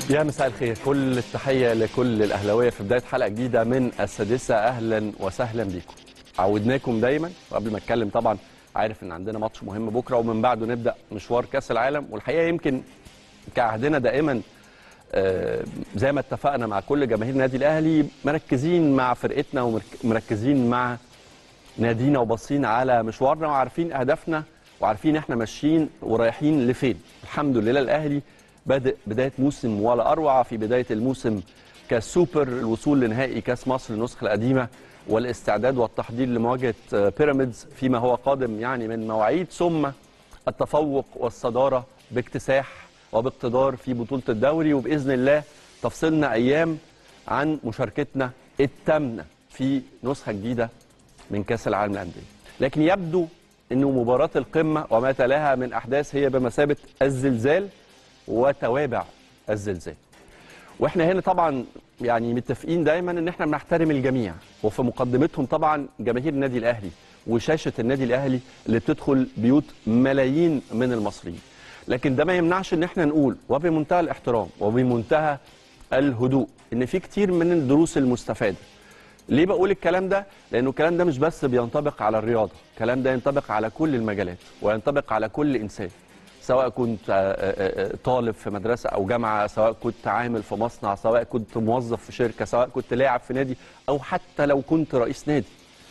يا مساء الخير كل التحية لكل الأهلاوية في بداية حلقة جديدة من السادسة أهلا وسهلا بيكم عودناكم دايما وقبل ما أتكلم طبعا عارف إن عندنا ماتش مهم بكرة ومن بعده نبدأ مشوار كأس العالم والحقيقة يمكن كعهدنا دائما آه، زي ما اتفقنا مع كل جماهير النادي الأهلي مركزين مع فرقتنا ومركزين مع نادينا وباصين على مشوارنا وعارفين أهدافنا وعارفين احنا ماشيين ورايحين لفين الحمد لله الأهلي بادئ بداية موسم ولا أروع في بداية الموسم كسوبر الوصول لنهائي كاس مصر النسخة القديمة والاستعداد والتحضير لمواجهة آه، بيراميدز فيما هو قادم يعني من مواعيد ثم التفوق والصدارة باكتساح وباقتدار في بطولة الدوري وبإذن الله تفصلنا أيام عن مشاركتنا التامنة في نسخة جديدة من كأس العالم للأندية لكن يبدو أنه مباراة القمة وما تلاها من أحداث هي بمثابة الزلزال وتوابع الزلزال واحنا هنا طبعا يعني متفقين دايما ان احنا بنحترم الجميع وفي مقدمتهم طبعا جماهير النادي الاهلي وشاشه النادي الاهلي اللي بتدخل بيوت ملايين من المصريين لكن ده ما يمنعش ان احنا نقول وبمنتهى الاحترام وبمنتهى الهدوء ان في كتير من الدروس المستفاده ليه بقول الكلام ده؟ لأنه الكلام ده مش بس بينطبق على الرياضة، الكلام ده ينطبق على كل المجالات وينطبق على كل إنسان. سواء كنت آه، آه، آه، طالب في مدرسة أو جامعة، سواء كنت عامل في مصنع، سواء كنت موظف في شركة، سواء كنت لاعب في نادي أو حتى لو كنت رئيس نادي.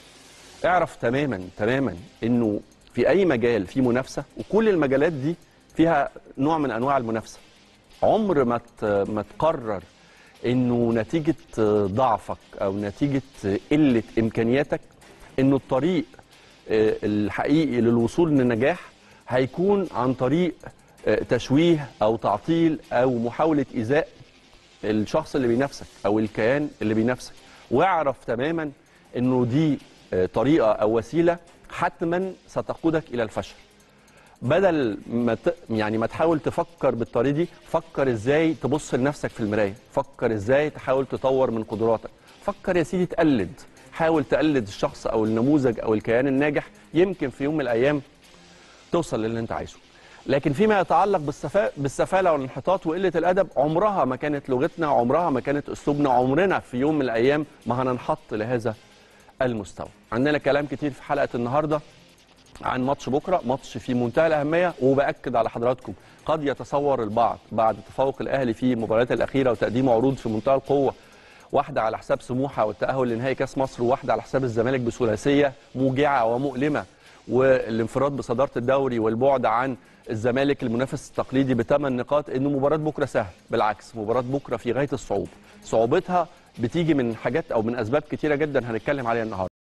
اعرف تماما تماما إنه في أي مجال في منافسة وكل المجالات دي فيها نوع من أنواع المنافسة. عمر ما ت- ما تقرر انه نتيجه ضعفك او نتيجه قله امكانياتك انه الطريق آه، الحقيقي للوصول للنجاح هيكون عن طريق آه، تشويه او تعطيل او محاوله ايذاء الشخص اللي بينافسك او الكيان اللي بينافسك واعرف تماما انه دي آه، طريقه او وسيله حتما ستقودك الى الفشل بدل ما ت... يعني ما تحاول تفكر بالطريقه دي فكر ازاي تبص لنفسك في المرايه فكر ازاي تحاول تطور من قدراتك فكر يا سيدي تقلد حاول تقلد الشخص او النموذج او الكيان الناجح يمكن في يوم من الايام توصل للي انت عايزه لكن فيما يتعلق بالسفا... بالسفاله والانحطاط وقله الادب عمرها ما كانت لغتنا عمرها ما كانت اسلوبنا عمرنا في يوم من الايام ما هننحط لهذا المستوى عندنا كلام كتير في حلقه النهارده عن ماتش بكره ماتش في منتهى الاهميه وباكد على حضراتكم قد يتصور البعض بعد تفوق الاهلي في المباريات الاخيره وتقديم عروض في منتهى القوه واحده على حساب سموحه والتاهل لنهائي كاس مصر وواحده على حساب الزمالك بثلاثيه موجعه ومؤلمه والانفراد بصداره الدوري والبعد عن الزمالك المنافس التقليدي بثمان نقاط ان مباراه بكره سهل بالعكس مباراه بكره في غايه الصعوبه صعوبتها بتيجي من حاجات او من اسباب كتيره جدا هنتكلم عليها النهارده